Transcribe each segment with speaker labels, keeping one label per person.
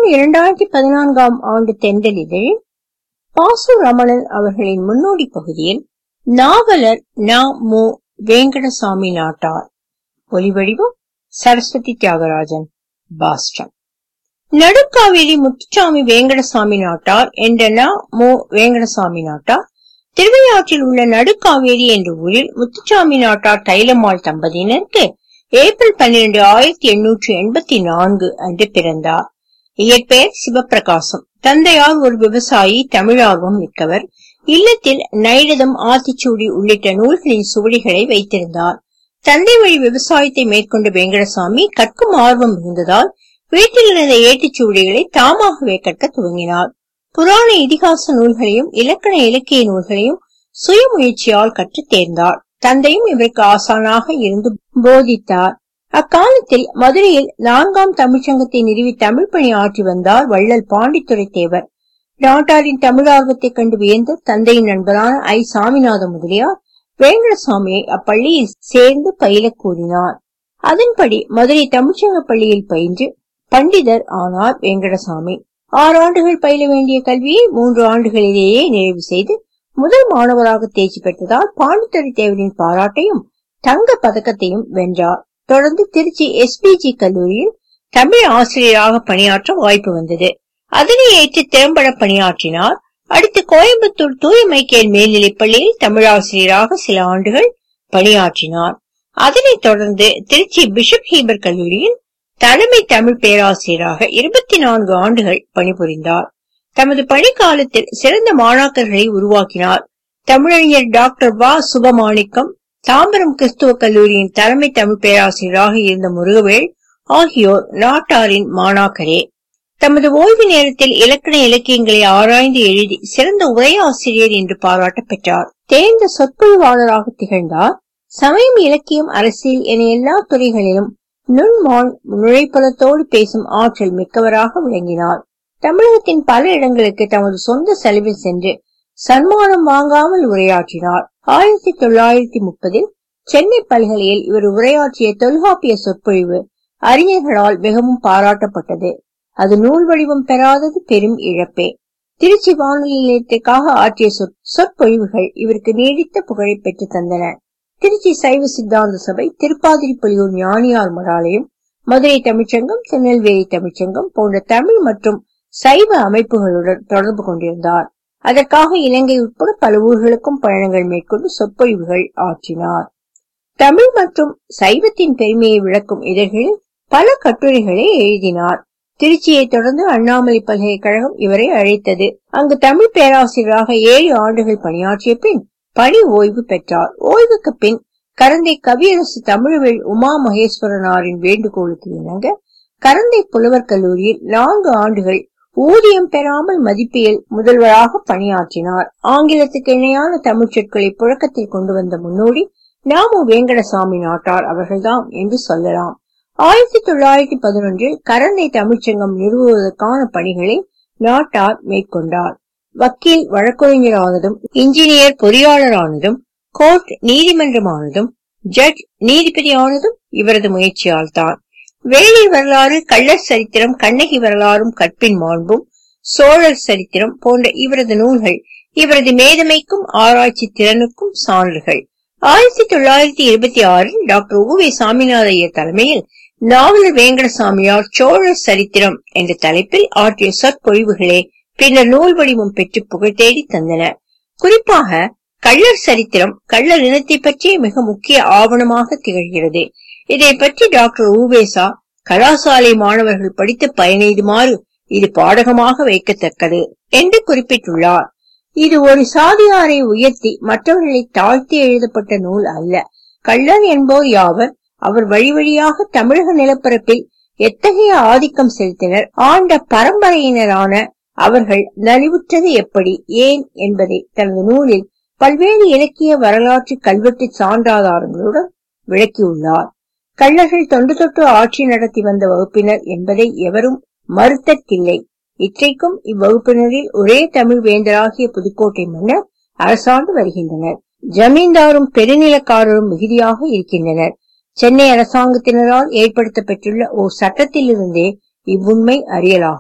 Speaker 1: இரண்டாயிரத்தி பதினான்காம் ஆண்டு தென்றலிதழில் பாசு ரமணன் அவர்களின் முன்னோடி பகுதியில் நாவலர் நா மு வேங்கடசாமி நாட்டார் ஒலிவடிவம் சரஸ்வதி தியாகராஜன் பாஸ்டன் நடுக்காவேரி முத்துச்சாமி வேங்கடசாமி நாட்டார் என்ற நா மு வேங்கடசாமி நாட்டார் திருவையாற்றில் உள்ள நடுக்காவேரி என்ற ஊரில் முத்துச்சாமி நாட்டார் தைலம்மாள் தம்பதியினருக்கு ஏப்ரல் பன்னிரண்டு ஆயிரத்தி எண்ணூற்றி எண்பத்தி நான்கு அன்று பிறந்தார் இயற்பெயர் சிவபிரகாசம் தந்தையார் ஒரு விவசாயி தமிழார்வம் மிக்கவர் இல்லத்தில் நைடதம் ஆத்திச்சூடி உள்ளிட்ட நூல்களின் சுவடிகளை வைத்திருந்தார் தந்தை வழி விவசாயத்தை மேற்கொண்ட வெங்கடசாமி கற்கும் ஆர்வம் மிகுந்ததால் வீட்டில் இருந்த ஏட்டுச்சுவடிகளை தாமாகவே கற்க துவங்கினார் புராண இதிகாச நூல்களையும் இலக்கண இலக்கிய நூல்களையும் சுயமுயற்சியால் கற்றுத் தேர்ந்தார் தந்தையும் இவருக்கு ஆசானாக இருந்து போதித்தார் அக்காலத்தில் மதுரையில் நான்காம் தமிழ்ச்சங்கத்தை நிறுவி தமிழ் பணி ஆற்றி வந்தார் வள்ளல் பாண்டித்துரை தேவர் நாட்டாரின் தமிழ் ஆர்வத்தைக் கண்டு வியந்த தந்தையின் நண்பரான ஐ சாமிநாத முதலியார் வேங்கடசாமியை அப்பள்ளியில் சேர்ந்து பயில கூறினார் அதன்படி மதுரை தமிழ்ச்சங்க பள்ளியில் பயின்று பண்டிதர் ஆனார் வேங்கடசாமி ஆறு ஆண்டுகள் பயில வேண்டிய கல்வியை மூன்று ஆண்டுகளிலேயே நிறைவு செய்து முதல் மாணவராக தேர்ச்சி பெற்றதால் பாண்டித்துரை தேவரின் பாராட்டையும் தங்க பதக்கத்தையும் வென்றார் தொடர்ந்து திருச்சி எஸ்பிஜி கல்லூரியில் தமிழ் ஆசிரியராக பணியாற்ற வாய்ப்பு வந்தது அதனை ஏற்று திறம்பட பணியாற்றினார் அடுத்து கோயம்புத்தூர் தூய மைக்கேல் மேல்நிலைப் பள்ளியில் தமிழாசிரியராக சில ஆண்டுகள் பணியாற்றினார் அதனைத் தொடர்ந்து திருச்சி பிஷப் ஹீபர் கல்லூரியில் தலைமை தமிழ் பேராசிரியராக இருபத்தி நான்கு ஆண்டுகள் பணிபுரிந்தார் தமது பணிக்காலத்தில் சிறந்த மாணாக்கர்களை உருவாக்கினார் தமிழறிஞர் டாக்டர் வா சுபமாணிக்கம் தாம்பரம் கிறிஸ்துவ கல்லூரியின் தலைமை தமிழ் பேராசிரியராக இருந்த முருகவேல் ஆகியோர் நாட்டாரின் மாணாக்கரே தமது ஓய்வு நேரத்தில் இலக்கண இலக்கியங்களை ஆராய்ந்து எழுதி சிறந்த உரையாசிரியர் என்று பாராட்ட பெற்றார் தேர்ந்த சொற்பொழிவாளராக திகழ்ந்தார் சமயம் இலக்கியம் அரசியல் என எல்லா துறைகளிலும் நுண்மான் நுழைப்புலத்தோடு பேசும் ஆற்றல் மிக்கவராக விளங்கினார் தமிழகத்தின் பல இடங்களுக்கு தமது சொந்த செலவில் சென்று சன்மானம் வாங்காமல் உரையாற்றினார் ஆயிரத்தி தொள்ளாயிரத்தி முப்பதில் சென்னை பல்கலையில் இவர் உரையாற்றிய தொல்காப்பிய சொற்பொழிவு அறிஞர்களால் மிகவும் பாராட்டப்பட்டது அது நூல் வடிவம் பெறாதது பெரும் இழப்பே திருச்சி வானொலி நிலையத்திற்காக ஆற்றிய சொற்பொழிவுகள் இவருக்கு நீடித்த புகழை பெற்று தந்தன திருச்சி சைவ சித்தாந்த சபை திருப்பாதிரி புலியூர் ஞானியார் மடாலயம் மதுரை தமிழ்ச்சங்கம் திருநெல்வேலி தமிழ்ச்சங்கம் போன்ற தமிழ் மற்றும் சைவ அமைப்புகளுடன் தொடர்பு கொண்டிருந்தார் அதற்காக இலங்கை உட்பட பல ஊர்களுக்கும் பயணங்கள் மேற்கொண்டு சொற்பொழிவுகள் ஆற்றினார் தமிழ் மற்றும் சைவத்தின் பெருமையை விளக்கும் இதழ்களில் பல கட்டுரைகளை எழுதினார் திருச்சியை தொடர்ந்து அண்ணாமலை பல்கலைக்கழகம் இவரை அழைத்தது அங்கு தமிழ் பேராசிரியராக ஏழு ஆண்டுகள் பணியாற்றிய பின் பணி ஓய்வு பெற்றார் ஓய்வுக்கு பின் கரந்தை கவியரசு தமிழ்வேள் உமா மகேஸ்வரனாரின் வேண்டுகோளுக்கு இணங்க கரந்தை புலவர் கல்லூரியில் நான்கு ஆண்டுகள் ஊதியம் பெறாமல் மதிப்பியல் முதல்வராக பணியாற்றினார் ஆங்கிலத்துக்கு இணையான தமிழ் சொற்களை புழக்கத்தில் கொண்டு வந்த முன்னோடி நாமு வேங்கடசாமி நாட்டார் அவர்கள்தான் என்று சொல்லலாம் ஆயிரத்தி தொள்ளாயிரத்தி பதினொன்றில் கரந்தை தமிழ்ச்சங்கம் நிறுவுவதற்கான பணிகளை நாட்டார் மேற்கொண்டார் வக்கீல் வழக்கறிஞரானதும் இன்ஜினியர் பொறியாளரானதும் கோர்ட் நீதிமன்றமானதும் ஜட்ஜ் நீதிபதியானதும் இவரது முயற்சியால் தான் வேளிர் வரலாறு கள்ளர் சரித்திரம் கண்ணகி வரலாறும் கற்பின் மாண்பும் சோழர் சரித்திரம் போன்ற இவரது நூல்கள் இவரது மேதமைக்கும் ஆராய்ச்சி திறனுக்கும் சான்றுகள் ஆயிரத்தி தொள்ளாயிரத்தி இருபத்தி ஆறில் டாக்டர் உவே சாமிநாத ஐயர் தலைமையில் நாவலர் வேங்கடசாமியார் சோழர் சரித்திரம் என்ற தலைப்பில் ஆற்றிய சொற்பொழிவுகளே பின்னர் நூல் வடிவம் பெற்று புகழ் தேடி தந்தன குறிப்பாக கள்ளர் சரித்திரம் கள்ளர் இனத்தை பற்றிய மிக முக்கிய ஆவணமாக திகழ்கிறது இதை பற்றி டாக்டர் ஊவேசா கலாசாலை மாணவர்கள் படித்து பயனெய்துமாறு இது பாடகமாக வைக்கத்தக்கது என்று குறிப்பிட்டுள்ளார் இது ஒரு சாதியாரை உயர்த்தி மற்றவர்களை தாழ்த்தி எழுதப்பட்ட நூல் அல்ல கள்ளர் என்போர் யாவர் அவர் வழி வழியாக தமிழக நிலப்பரப்பில் எத்தகைய ஆதிக்கம் செலுத்தினர் ஆண்ட பரம்பரையினரான அவர்கள் நலிவுற்றது எப்படி ஏன் என்பதை தனது நூலில் பல்வேறு இலக்கிய வரலாற்று கல்வெட்டு சான்றாதாரங்களுடன் விளக்கியுள்ளார் கள்ளர்கள் தொண்டு தொட்டு ஆட்சி நடத்தி வந்த வகுப்பினர் என்பதை எவரும் மறுத்தற்கில்லை இற்றைக்கும் இவ்வகுப்பினரில் ஒரே தமிழ் வேந்தராகிய புதுக்கோட்டை மன்னர் அரசாண்டு வருகின்றனர் ஜமீன்தாரும் பெருநிலக்காரரும் மிகுதியாக இருக்கின்றனர் சென்னை அரசாங்கத்தினரால் ஏற்படுத்தப்பட்டுள்ள ஓர் சட்டத்திலிருந்தே இவ்வுண்மை அறியலாகும்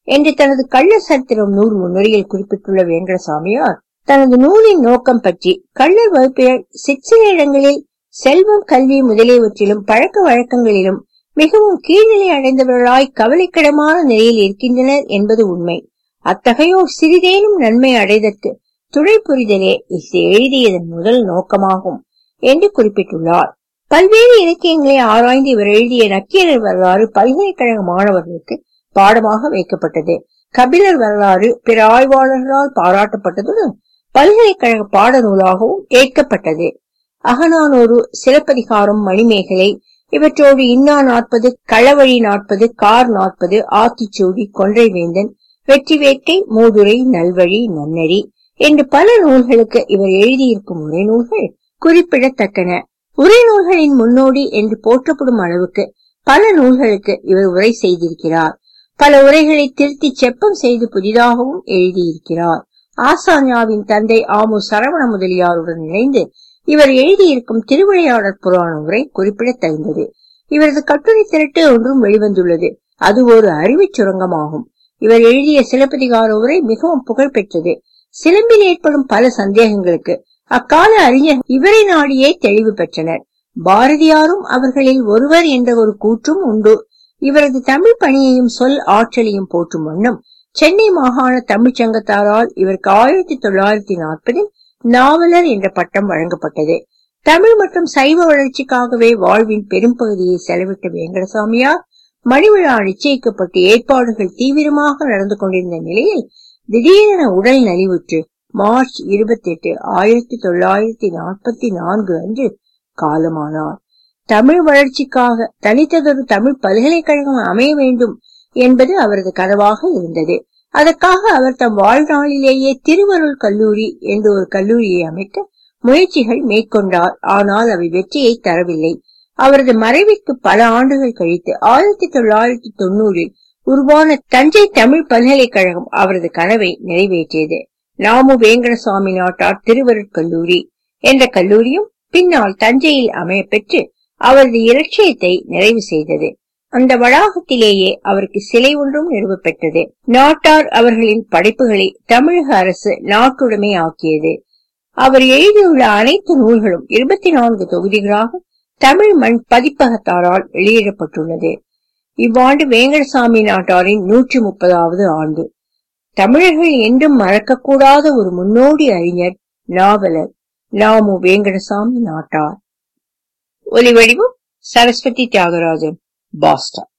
Speaker 1: என்று தனது கள்ள சரித்திரம் நூல் முன்னுரையில் குறிப்பிட்டுள்ள வேங்கடசாமியார் தனது நூலின் நோக்கம் பற்றி கள்ளர் வகுப்பினர் சிற்சில இடங்களில் செல்வம் கல்வி முதலியவற்றிலும் பழக்க வழக்கங்களிலும் மிகவும் கீழ்நிலை அடைந்தவர்களாய் கவலைக்கிடமான நிலையில் இருக்கின்றனர் என்பது உண்மை அத்தகையோர் சிறிதேனும் நன்மை அடைதற்கு துணை புரிதலே இது எழுதியதன் முதல் நோக்கமாகும் என்று குறிப்பிட்டுள்ளார் பல்வேறு இலக்கியங்களை ஆராய்ந்து இவர் எழுதிய நக்கீரர் வரலாறு பல்கலைக்கழக மாணவர்களுக்கு பாடமாக வைக்கப்பட்டது கபிலர் வரலாறு பிற ஆய்வாளர்களால் பாராட்டப்பட்டதுடன் பல்கலைக்கழக பாடநூலாகவும் ஏற்கப்பட்டது அகநானூறு சிலப்பதிகாரம் மணிமேகலை இவற்றோடு இன்னா நாற்பது களவழி நாற்பது கார் நாற்பது ஆத்திச்சூடி கொன்றைவேந்தன் வெற்றி வேட்டை மூதுரை நல்வழி நன்னறி என்று பல நூல்களுக்கு இவர் எழுதியிருக்கும் உரைநூல்கள் குறிப்பிடத்தக்கன உரைநூல்களின் முன்னோடி என்று போற்றப்படும் அளவுக்கு பல நூல்களுக்கு இவர் உரை செய்திருக்கிறார் பல உரைகளை திருத்தி செப்பம் செய்து புதிதாகவும் எழுதியிருக்கிறார் ஆசான்யாவின் தந்தை ஆமு சரவண முதலியாருடன் இணைந்து இவர் எழுதியிருக்கும் திருவிளையாடற் புராண உரை குறிப்பிடத்தகுந்தது இவரது கட்டுரை திரட்டு ஒன்றும் வெளிவந்துள்ளது அது ஒரு அறிவுச் சுரங்கமாகும் இவர் எழுதிய சிலப்பதிகார உரை மிகவும் புகழ்பெற்றது சிலம்பில் ஏற்படும் பல சந்தேகங்களுக்கு அக்கால அறிஞர் இவரை நாடியே தெளிவு பெற்றனர் பாரதியாரும் அவர்களில் ஒருவர் என்ற ஒரு கூற்றும் உண்டு இவரது தமிழ் பணியையும் சொல் ஆற்றலையும் போற்றும் வண்ணம் சென்னை மாகாண தமிழ்ச் சங்கத்தாரால் இவருக்கு ஆயிரத்தி தொள்ளாயிரத்தி நாற்பதில் நாவலர் என்ற பட்டம் வழங்கப்பட்டது தமிழ் மற்றும் சைவ வளர்ச்சிக்காகவே வாழ்வின் பெரும்பகுதியை செலவிட்ட வெங்கடசாமியார் மணிவிழா நிச்சயிக்கப்பட்டு ஏற்பாடுகள் தீவிரமாக நடந்து கொண்டிருந்த நிலையில் திடீரென உடல் நலிவுற்று மார்ச் இருபத்தி எட்டு ஆயிரத்தி தொள்ளாயிரத்தி நாற்பத்தி நான்கு அன்று காலமானார் தமிழ் வளர்ச்சிக்காக தனித்ததொரு தமிழ் பல்கலைக்கழகம் அமைய வேண்டும் என்பது அவரது கனவாக இருந்தது அதற்காக அவர் தம் வாழ்நாளிலேயே திருவருள் கல்லூரி என்று ஒரு கல்லூரியை அமைக்க முயற்சிகள் மேற்கொண்டார் ஆனால் அவை வெற்றியை தரவில்லை அவரது மறைவிற்கு பல ஆண்டுகள் கழித்து ஆயிரத்தி தொள்ளாயிரத்தி தொண்ணூறில் உருவான தஞ்சை தமிழ் பல்கலைக்கழகம் அவரது கனவை நிறைவேற்றியது நாமு வேங்கடசாமி நாட்டார் திருவருட்கல்லூரி என்ற கல்லூரியும் பின்னால் தஞ்சையில் அமைய பெற்று அவரது இலட்சியத்தை நிறைவு செய்தது அந்த வளாகத்திலேயே அவருக்கு சிலை ஒன்றும் நிறுவப்பெற்றது நாட்டார் அவர்களின் படைப்புகளை தமிழக அரசு நாட்டுடைமை ஆக்கியது அவர் எழுதியுள்ள அனைத்து நூல்களும் இருபத்தி நான்கு தொகுதிகளாக தமிழ் மண் பதிப்பகத்தாரால் வெளியிடப்பட்டுள்ளது இவ்வாண்டு வேங்கடசாமி நாட்டாரின் நூற்றி முப்பதாவது ஆண்டு தமிழர்கள் என்றும் மறக்கக்கூடாத ஒரு முன்னோடி அறிஞர் நாவலர் நாமு வேங்கடசாமி நாட்டார் ஒலி வடிவம் சரஸ்வதி தியாகராஜன் பாஸ்டன்